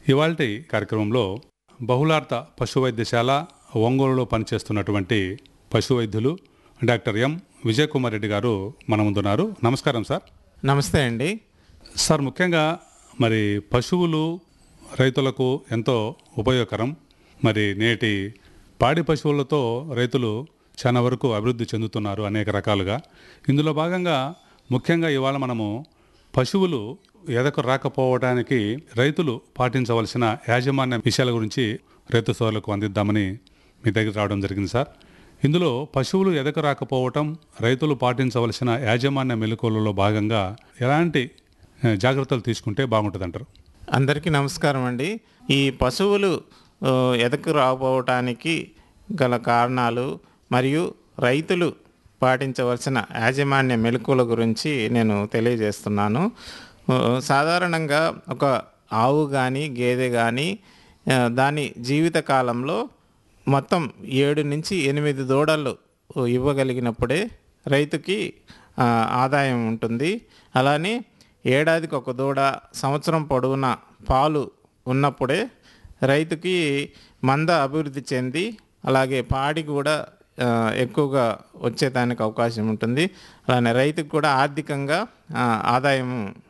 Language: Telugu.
ఇవాల్టి కార్యక్రమంలో బహుళార్థ పశు వైద్యశాల ఒంగోలులో పనిచేస్తున్నటువంటి పశు వైద్యులు డాక్టర్ ఎం విజయ్ కుమార్ రెడ్డి గారు మన ముందున్నారు నమస్కారం సార్ నమస్తే అండి సార్ ముఖ్యంగా మరి పశువులు రైతులకు ఎంతో ఉపయోగకరం మరి నేటి పాడి పశువులతో రైతులు చాలా వరకు అభివృద్ధి చెందుతున్నారు అనేక రకాలుగా ఇందులో భాగంగా ముఖ్యంగా ఇవాళ మనము పశువులు ఎదకు రాకపోవడానికి రైతులు పాటించవలసిన యాజమాన్య విషయాల గురించి రైతు సోదరులకు అందిద్దామని మీ దగ్గర రావడం జరిగింది సార్ ఇందులో పశువులు ఎదకు రాకపోవటం రైతులు పాటించవలసిన యాజమాన్య మెలకువలలో భాగంగా ఎలాంటి ఆ, జాగ్రత్తలు తీసుకుంటే బాగుంటుందంటారు అందరికీ నమస్కారం అండి ఈ పశువులు ఆ, ఎదకు రాకపోవటానికి గల కారణాలు మరియు రైతులు పాటించవలసిన యాజమాన్య మెలకువల గురించి నేను తెలియజేస్తున్నాను ఆ, సాధారణంగా ఒక ఆవు కానీ గేదె కానీ ఆ, దాని జీవిత కాలంలో మొత్తం ఏడు నుంచి ఎనిమిది దూడలు ఇవ్వగలిగినప్పుడే రైతుకి ఆ, ఆదాయం ఉంటుంది అలానే ఏడాదికి ఒక దూడ సంవత్సరం పొడవునా పాలు ఉన్నప్పుడే రైతుకి మంద అభివృద్ధి చెంది అలాగే పాడి కూడా ఆ, ఎక్కువగా వచ్చేదానికి అవకాశం ఉంటుంది అలానే రైతుకు కూడా ఆర్థికంగా ఆ, ఆదాయం